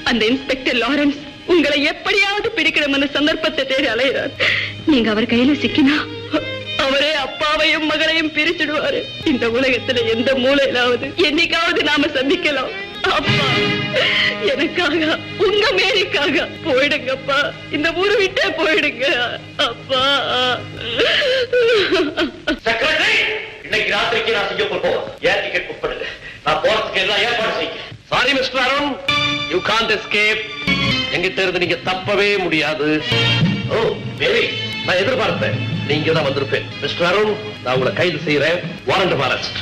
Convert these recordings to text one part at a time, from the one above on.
அந்த inspector Lawrence உங்களை எப்படியாவது பிரிக்கணும்னு சந்தர்ப்பத்தை தேடி அலைகிறார் நீங்க அவர் கையில சிக்கினா அவரே அப்பாவையும் மகளையும் பிரிச்சிடுவாரு இந்த உலகத்துல எந்த மூலையிலாவது என்னைக்காவது நாம சந்திக்கலாம் அப்பா எனக்காக உங்க மேரிக்காக போயிடுங்கப்பா இந்த ஊரு விட்டே போயிடுங்க அப்பா செக்ரட்டரி இன்னைக்கு ராத்திரிக்கு நான் சிங்கப்பூர் போவேன் ஏர் டிக்கெட் புக் பண்ணுங்க நான் போறதுக்கு எல்லாம் ஏற்பாடு செய்யுங்க sorry mister Arun you can't escape எங்கிட்ட இருந்து நீங்க தப்பவே முடியாது ஓ மேரி நான் எதிர்பார்த்தேன் நீங்க தான் வந்திருப்பேன் மிஸ்டர் அருண் நான் உங்களை கைது செய்யறேன் வாரண்ட் ஆஃப் அரெஸ்ட்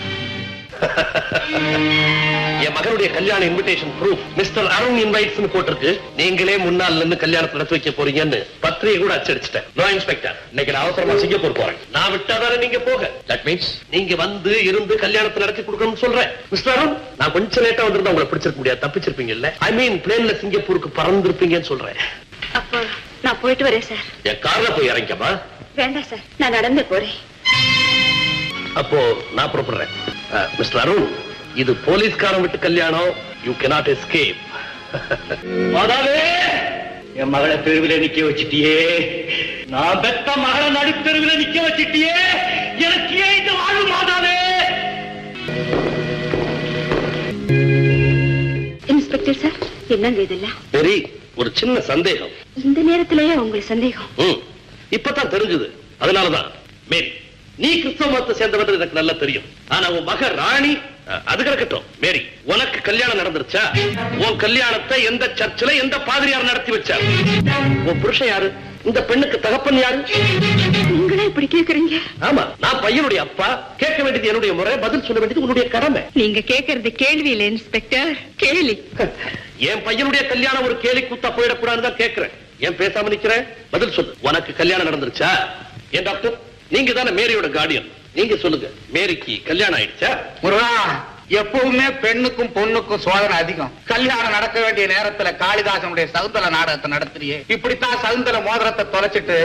என் மகனுடைய கல்யாண invitation proof mister Arun invites போட்டிருக்கு நீங்களே முன்னால் நின்னு கல்யாணத்தை நடத்தி வைக்க போறீங்கன்னு பத்திரிகை கூட அச்சடிச்சிட்டேன் நோ இன்ஸ்பெக்டர் இன்னைக்கு நான் அவசரமா சிங்கப்பூர் போறேன் நான் விட்டாதானே நீங்க போக தட் மீன்ஸ் நீங்க வந்து இருந்து கல்யாணத்தை நடத்தி கொடுக்கணும்னு சொல்றேன் மிஸ்டர் அருண் நான் கொஞ்சம் லேட்டா வந்திருந்தா உங்களை பிடிச்சிருக்க முடியாது தப்பிச்சிருப்பீங்கல்ல ஐ மீன் பிளேன்ல சிங்கப்பூருக்கு பறந்திருப்பீங்கன்னு சொல்றேன் அப்பா நான் போயிட்டு வரேன் சார் என் கார்ல போய் இறங்கம்மா வேண்டாம் சார் நான் நடந்து போறேன் அப்போ நான் புறப்படுறேன் மிஸ்டர் அருண் இது போலீஸ்காரன் விட்டு கல்யாணம் யூ கெனாட் எஸ்கேப் மாதாவே என் மகளை தெருவில் நிக்க வச்சிட்டியே நான் பெத்த மகளை நடுத்தெருவில் நிக்க வச்சிட்டியே எனக்கு ஏன் இந்த வாழ்வு மாதாவே இன்ஸ்பெக்டர் சார் என்னங்க இதெல்லாம் சரி ஒரு சின்ன சந்தேகம் இந்த நேரத்திலேயே உங்களுக்கு சந்தேகம் ம், இப்பதான் தெரிஞ்சது அதனாலதான் மேரி நீ கிறிஸ்தவ மதத்தை சேர்ந்தவன் எனக்கு நல்லா தெரியும் ஆனா உன் மக ராணி அஹ், அது கிடக்கட்டும் மேரி உனக்கு கல்யாணம் நடந்துருச்சா உன் கல்யாணத்தை எந்த சர்ச்சில் எந்த பாதிரியார் நடத்தி வச்சார் உன் புருஷன் யாரு இந்த பெண்ணுக்கு தகப்பன் யாரு நீங்களே இப்படி கேக்குறீங்க ஆமா நான் பையனுடைய அப்பா கேட்க வேண்டியது என்னுடைய முறை பதில் சொல்ல வேண்டியது உன்னுடைய கடமை நீங்க கேக்குறது கேள்வி இல்ல இன்ஸ்பெக்டர் கேலி என் பையனுடைய கல்யாணம் ஒரு கேலி கூத்தா போயிடக்கூடாதுன்னு தான் கேட்கிறேன் ஏன் பேசாம நிக்கிறேன் பதில் சொல்லு உனக்கு கல்யாணம் நடந்துருச்சா ஏன் டாக்டர் நீங்க தானே மேரியோட கார்டியன் நீங்க சொல்லுங்க மேரிக்கு கல்யாணம் ஆயிடுச்சா முருகா எப்பவுமே பெண்ணுக்கும் பொண்ணுக்கும் சோதனை அதிகம் கல்யாணம் நடக்க வேண்டிய நேரத்துல காளிதாசனுடைய சகுந்தல நாடகத்தை நடத்துறியே இப்படித்தான் சகுந்தல மோதிரத்தை தொலைச்சிட்டு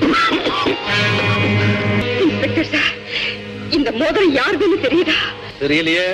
இன்ஸ்பெக்டர் சார் இந்த மோதிரம் யாருதுன்னு தெரியுதா தெரியலையே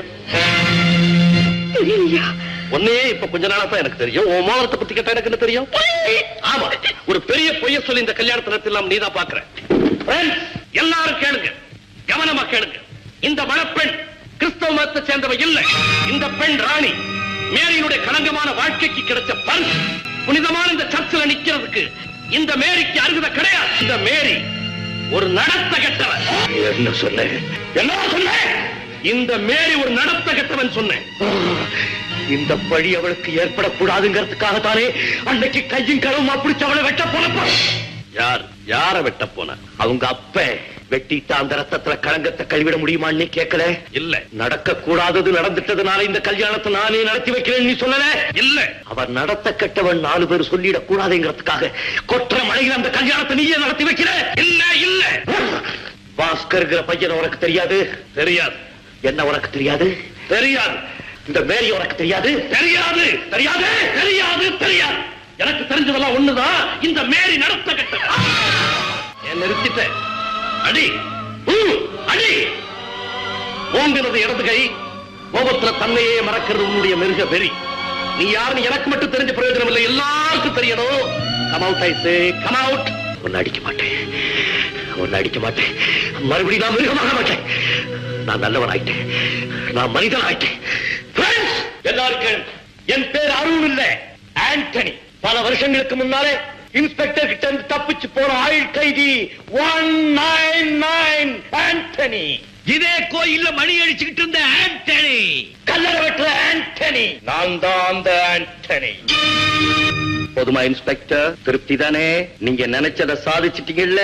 தெரியலையா உன்னையே இப்ப கொஞ்ச நாளா தான் எனக்கு தெரியும் உன் மோதிரத்தை பத்தி கேட்டா எனக்கு என்ன தெரியும் ஆமா ஒரு பெரிய பொய்ய சொல்லி இந்த கல்யாணத்தை நடத்தலாம் நீதான் பாக்குற Friends, எல்லாரும் கேளுங்க கவனமா கேளுங்க இந்த மணப்பெண் கிறிஸ்தவ மதத்தை சேர்ந்தவ இல்ல இந்த பெண் ராணி மேரியினுடைய களங்கமான வாழ்க்கைக்கு கிடைச்ச பரிசு புனிதமான இந்த சர்ச்சில் நிக்கிறதுக்கு இந்த மேரிக்கு அருகதை கிடையாது இந்த மேரி ஒரு நடத்த கெட்டவன் என்ன சொன்னேன் என்ன சொன்னேன் இந்த மேரி ஒரு நடத்த கெட்டவன் சொன்னேன் இந்த பழி அவளுக்கு ஏற்படக்கூடாதுங்கிறதுக்காக தானே அன்னைக்கு கையும் களவுமா பிடிச்சு அவளை வெட்ட போனப்ப யார் யார வெட்ட போன அவங்க அப்ப வெட்டிட்டு அந்த ரத்தத்துல களங்கத்தை கழுவிட முடியுமான்னு கேட்கல இல்ல நடக்க கூடாதது நடந்துட்டதுனால இந்த கல்யாணத்தை நானே நடத்தி வைக்கிறேன் நீ சொல்லல இல்ல அவர் நடத்த கெட்டவன் நாலு பேர் சொல்லிடக் கூடாதுங்கிறதுக்காக கொற்ற மழையில் அந்த கல்யாணத்தை நீயே நடத்தி வைக்கிற இல்ல இல்ல பாஸ்கர்ங்கிற பையன் உனக்கு தெரியாது தெரியாது என்ன உனக்கு தெரியாது தெரியாது இந்த மேரி உனக்கு தெரியாது தெரியாது தெரியாது தெரியாது தெரியாது எனக்கு தெரிஞ்சதெல்லாம் ஒண்ணுதான் இந்த மேரி நடத்த கெட்ட என் நிறுத்திட்டேன் அடி ம், அடி ஓங்கிறது இடது கை கோபத்துல தன்னையே மறக்கிறது உன்னுடைய மிருக வெறி நீ யாருன்னு எனக்கு மட்டும் தெரிஞ்ச பிரயோஜனம் இல்லை எல்லாருக்கும் தெரியணும் come out I say come out உன்னை அடிக்க மாட்டேன் உன்னை அடிக்க மாட்டேன் மறுபடியும் நான் மிருகமாக மாட்டேன் நான் நல்லவன் ஆயிட்டேன் நான் மனிதன் ஆயிட்டேன் Friends, எல்லாரும் கேளுங்க. என் பேர் அருண் இல்ல ஆண்டனி பல வருஷங்களுக்கு முன்னாலே இன்ஸ்பெக்டர் கிட்ட இருந்து தப்பிச்சு போன ஆயுள் கைதி ஒன் நைன் நைன் ஆண்டனி இதே கோயில்ல மணி அடிச்சுக்கிட்டு இருந்த ஆண்டனி கல்லறை வெட்டுற ஆண்டனி நான் தான் அந்த ஆண்டனி போதுமா இன்ஸ்பெக்டர் திருப்தி தானே நீங்க நினைச்சத சாதிச்சிட்டீங்கல்ல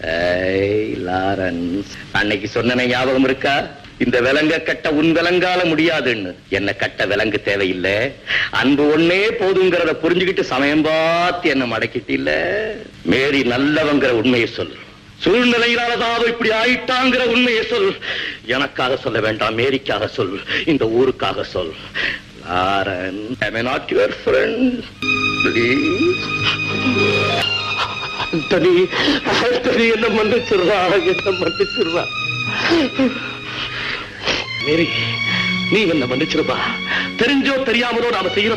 ஏய், லாரன்ஸ் அன்னைக்கு சொன்ன ஞாபகம் இருக்கா இந்த விலங்க கட்ட உன் விலங்கால முடியாதுன்னு என்ன கட்ட விலங்கு தேவையில்லை அன்பு ஒண்ணே போதுங்கிறத புரிஞ்சுக்கிட்டு சமயம் பார்த்து என்ன மடக்கிட்டில்ல மேரி நல்லவங்கிற உண்மையை சொல் சூழ்நிலையினாலதான் அவ இப்படி ஆயிட்டாங்கிற உண்மையை சொல் எனக்காக சொல்ல வேண்டாம் மேரிக்காக சொல் இந்த ஊருக்காக சொல் Lauren am I not your friend please Antony Antony என்ன மன்னிச்சிடுறா என்ன மன்னிச்சிடுறா மேரி நீ என்ன மன்னிச்சிருப்பா தெரிஞ்சோ தெரியாமலோ நாம செய்யற